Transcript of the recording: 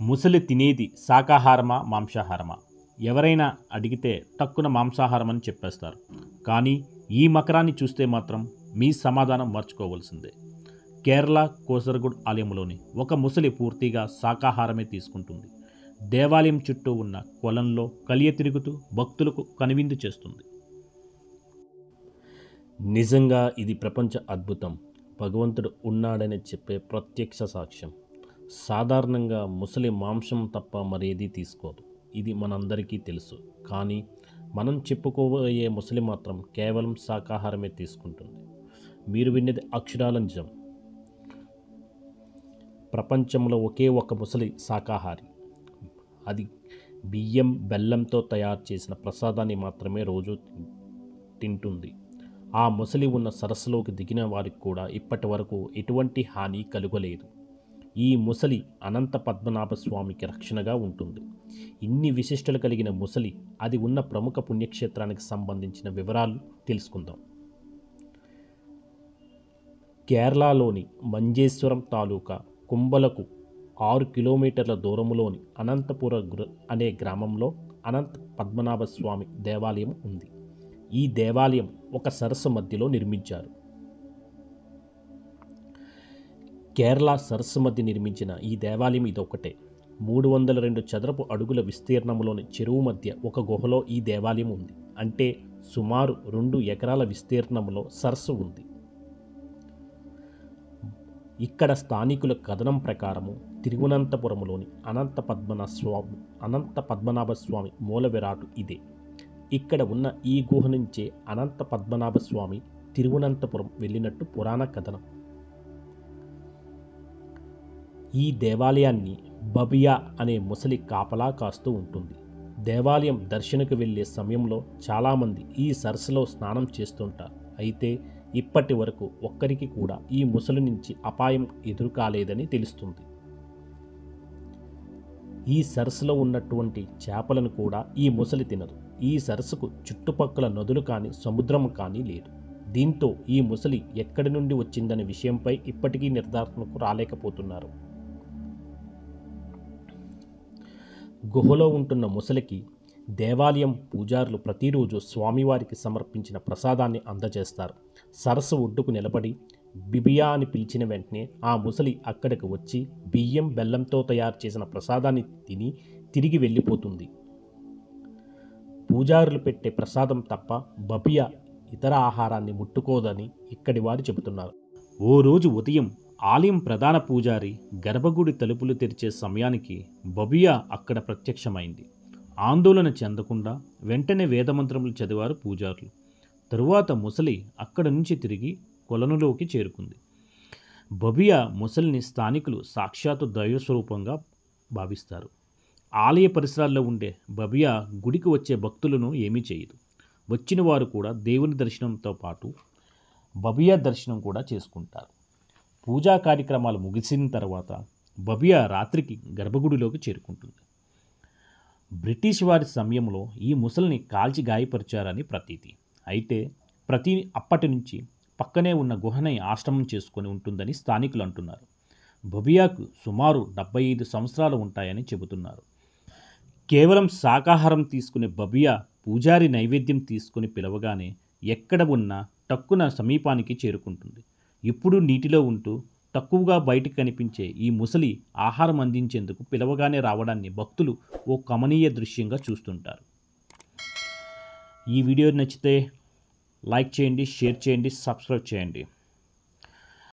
ముసలి తినేది శాకాహారమా మాంసాహారమా ఎవరైనా అడిగితే టక్కున మాంసాహారం అని చెప్పేస్తారు కానీ ఈ మకరాన్ని చూస్తే మాత్రం మీ సమాధానం మార్చుకోవాల్సిందే కేరళ కోసరగుడ్ ఆలయంలోని ఒక ముసలి పూర్తిగా శాకాహారమే తీసుకుంటుంది దేవాలయం చుట్టూ ఉన్న కొలంలో కలియ తిరుగుతూ భక్తులకు కనువిందు చేస్తుంది నిజంగా ఇది ప్రపంచ అద్భుతం భగవంతుడు ఉన్నాడని చెప్పే ప్రత్యక్ష సాక్ష్యం సాధారణంగా ముసలి మాంసం తప్ప మరేదీ తీసుకోదు ఇది మనందరికీ తెలుసు కానీ మనం చెప్పుకోబోయే ముసలి మాత్రం కేవలం శాకాహారమే తీసుకుంటుంది మీరు విన్నది అక్షరాల నిజం ప్రపంచంలో ఒకే ఒక ముసలి శాకాహారి అది బియ్యం బెల్లంతో తయారు చేసిన ప్రసాదాన్ని మాత్రమే రోజు తింటుంది ఆ ముసలి ఉన్న సరస్సులోకి దిగిన వారికి కూడా ఇప్పటి వరకు ఎటువంటి హాని కలుగలేదు ఈ ముసలి అనంత పద్మనాభ స్వామికి రక్షణగా ఉంటుంది ఇన్ని విశిష్టలు కలిగిన ముసలి అది ఉన్న ప్రముఖ పుణ్యక్షేత్రానికి సంబంధించిన వివరాలు తెలుసుకుందాం కేరళలోని మంజేశ్వరం తాలూకా కుంబలకు ఆరు కిలోమీటర్ల దూరంలోని అనంతపుర గ్ర అనే గ్రామంలో అనంత పద్మనాభ స్వామి దేవాలయం ఉంది ఈ దేవాలయం ఒక సరస్సు మధ్యలో నిర్మించారు కేరళ సరస్సు మధ్య నిర్మించిన ఈ దేవాలయం ఇదొకటే మూడు వందల రెండు చదరపు అడుగుల విస్తీర్ణంలోని చెరువు మధ్య ఒక గుహలో ఈ దేవాలయం ఉంది అంటే సుమారు రెండు ఎకరాల విస్తీర్ణంలో సరస్సు ఉంది ఇక్కడ స్థానికుల కథనం ప్రకారము తిరువనంతపురంలోని అనంత పద్మనాభ స్వామి అనంత పద్మనాభ స్వామి మూల విరాటు ఇదే ఇక్కడ ఉన్న ఈ గుహ నుంచే అనంత పద్మనాభ స్వామి తిరువనంతపురం వెళ్ళినట్టు పురాణ కథనం ఈ దేవాలయాన్ని బబియా అనే ముసలి కాపలా కాస్తూ ఉంటుంది దేవాలయం దర్శనకు వెళ్ళే సమయంలో చాలామంది ఈ సరస్సులో స్నానం చేస్తుంటారు అయితే ఇప్పటి వరకు ఒక్కరికి కూడా ఈ ముసలి నుంచి అపాయం ఎదురు కాలేదని తెలుస్తుంది ఈ సరస్సులో ఉన్నటువంటి చేపలను కూడా ఈ ముసలి తినదు ఈ సరస్సుకు చుట్టుపక్కల నదులు కానీ సముద్రం కానీ లేదు దీంతో ఈ ముసలి ఎక్కడి నుండి వచ్చిందనే విషయంపై ఇప్పటికీ నిర్ధారణకు రాలేకపోతున్నారు గుహలో ఉంటున్న ముసలికి దేవాలయం పూజారులు ప్రతిరోజు స్వామివారికి సమర్పించిన ప్రసాదాన్ని అందజేస్తారు సరస్సు ఒడ్డుకు నిలబడి బిబియా అని పిలిచిన వెంటనే ఆ ముసలి అక్కడికి వచ్చి బియ్యం బెల్లంతో తయారు చేసిన ప్రసాదాన్ని తిని తిరిగి వెళ్ళిపోతుంది పూజారులు పెట్టే ప్రసాదం తప్ప బబియా ఇతర ఆహారాన్ని ముట్టుకోదని ఇక్కడి వారు చెబుతున్నారు ఓ రోజు ఉదయం ఆలయం ప్రధాన పూజారి గర్భగుడి తలుపులు తెరిచే సమయానికి బబియా అక్కడ ప్రత్యక్షమైంది ఆందోళన చెందకుండా వెంటనే వేదమంత్రములు చదివారు పూజారులు తరువాత ముసలి అక్కడ నుంచి తిరిగి కొలనులోకి చేరుకుంది బబియా ముసలిని స్థానికులు సాక్షాత్తు దైవస్వరూపంగా భావిస్తారు ఆలయ పరిసరాల్లో ఉండే బబియా గుడికి వచ్చే భక్తులను ఏమీ చేయదు వచ్చిన వారు కూడా దేవుని దర్శనంతో పాటు బబియా దర్శనం కూడా చేసుకుంటారు పూజా కార్యక్రమాలు ముగిసిన తర్వాత బబియా రాత్రికి గర్భగుడిలోకి చేరుకుంటుంది బ్రిటిష్ వారి సమయంలో ఈ ముసలిని కాల్చి గాయపరిచారని ప్రతీతి అయితే ప్రతి అప్పటి నుంచి పక్కనే ఉన్న గుహని ఆశ్రమం చేసుకొని ఉంటుందని స్థానికులు అంటున్నారు బబియాకు సుమారు డెబ్బై ఐదు సంవత్సరాలు ఉంటాయని చెబుతున్నారు కేవలం శాకాహారం తీసుకునే బబియా పూజారి నైవేద్యం తీసుకుని పిలవగానే ఎక్కడ ఉన్నా టక్కున సమీపానికి చేరుకుంటుంది ఎప్పుడూ నీటిలో ఉంటూ తక్కువగా బయటికి కనిపించే ఈ ముసలి ఆహారం అందించేందుకు పిలవగానే రావడాన్ని భక్తులు ఓ కమనీయ దృశ్యంగా చూస్తుంటారు ఈ వీడియో నచ్చితే లైక్ చేయండి షేర్ చేయండి సబ్స్క్రైబ్ చేయండి